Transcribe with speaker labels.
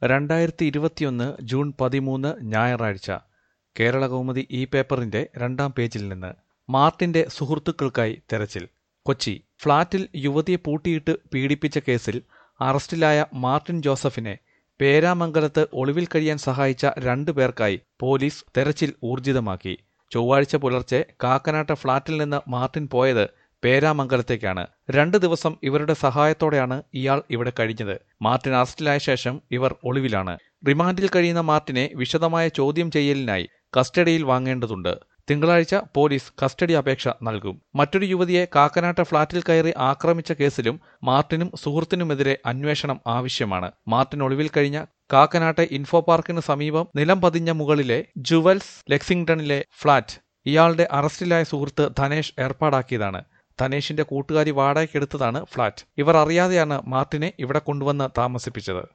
Speaker 1: രണ്ടായിരത്തി ഇരുപത്തിയൊന്ന് ജൂൺ പതിമൂന്ന് ഞായറാഴ്ച കേരളകൗമുദി ഈ പേപ്പറിന്റെ രണ്ടാം പേജിൽ നിന്ന് മാർട്ടിന്റെ സുഹൃത്തുക്കൾക്കായി തെരച്ചിൽ കൊച്ചി ഫ്ളാറ്റിൽ യുവതിയെ പൂട്ടിയിട്ട് പീഡിപ്പിച്ച കേസിൽ അറസ്റ്റിലായ മാർട്ടിൻ ജോസഫിനെ പേരാമംഗലത്ത് ഒളിവിൽ കഴിയാൻ സഹായിച്ച രണ്ടു പേർക്കായി പോലീസ് തെരച്ചിൽ ഊർജിതമാക്കി ചൊവ്വാഴ്ച പുലർച്ചെ കാക്കനാട്ട് ഫ്ളാറ്റിൽ നിന്ന് മാർട്ടിൻ പോയത് പേരാമംഗലത്തേക്കാണ് രണ്ട് ദിവസം ഇവരുടെ സഹായത്തോടെയാണ് ഇയാൾ ഇവിടെ കഴിഞ്ഞത് മാർട്ടിൻ അറസ്റ്റിലായ ശേഷം ഇവർ ഒളിവിലാണ് റിമാൻഡിൽ കഴിയുന്ന മാർട്ടിനെ വിശദമായ ചോദ്യം ചെയ്യലിനായി കസ്റ്റഡിയിൽ വാങ്ങേണ്ടതുണ്ട് തിങ്കളാഴ്ച പോലീസ് കസ്റ്റഡി അപേക്ഷ നൽകും മറ്റൊരു യുവതിയെ കാക്കനാട്ട് ഫ്ളാറ്റിൽ കയറി ആക്രമിച്ച കേസിലും മാർട്ടിനും സുഹൃത്തിനുമെതിരെ അന്വേഷണം ആവശ്യമാണ് മാർട്ടിൻ ഒളിവിൽ കഴിഞ്ഞ കാക്കനാട്ടെ ഇൻഫോ പാർക്കിന് സമീപം നിലം പതിഞ്ഞ മുകളിലെ ജുവൽസ് ലെക്സിംഗ്ടണിലെ ഫ്ളാറ്റ് ഇയാളുടെ അറസ്റ്റിലായ സുഹൃത്ത് ധനേഷ് ഏർപ്പാടാക്കിയതാണ് ധനേഷിന്റെ കൂട്ടുകാരി വാടകയ്ക്കെടുത്തതാണ് ഫ്ളാറ്റ് ഇവർ അറിയാതെയാണ് മാർട്ടിനെ ഇവിടെ കൊണ്ടുവന്ന് താമസിപ്പിച്ചത്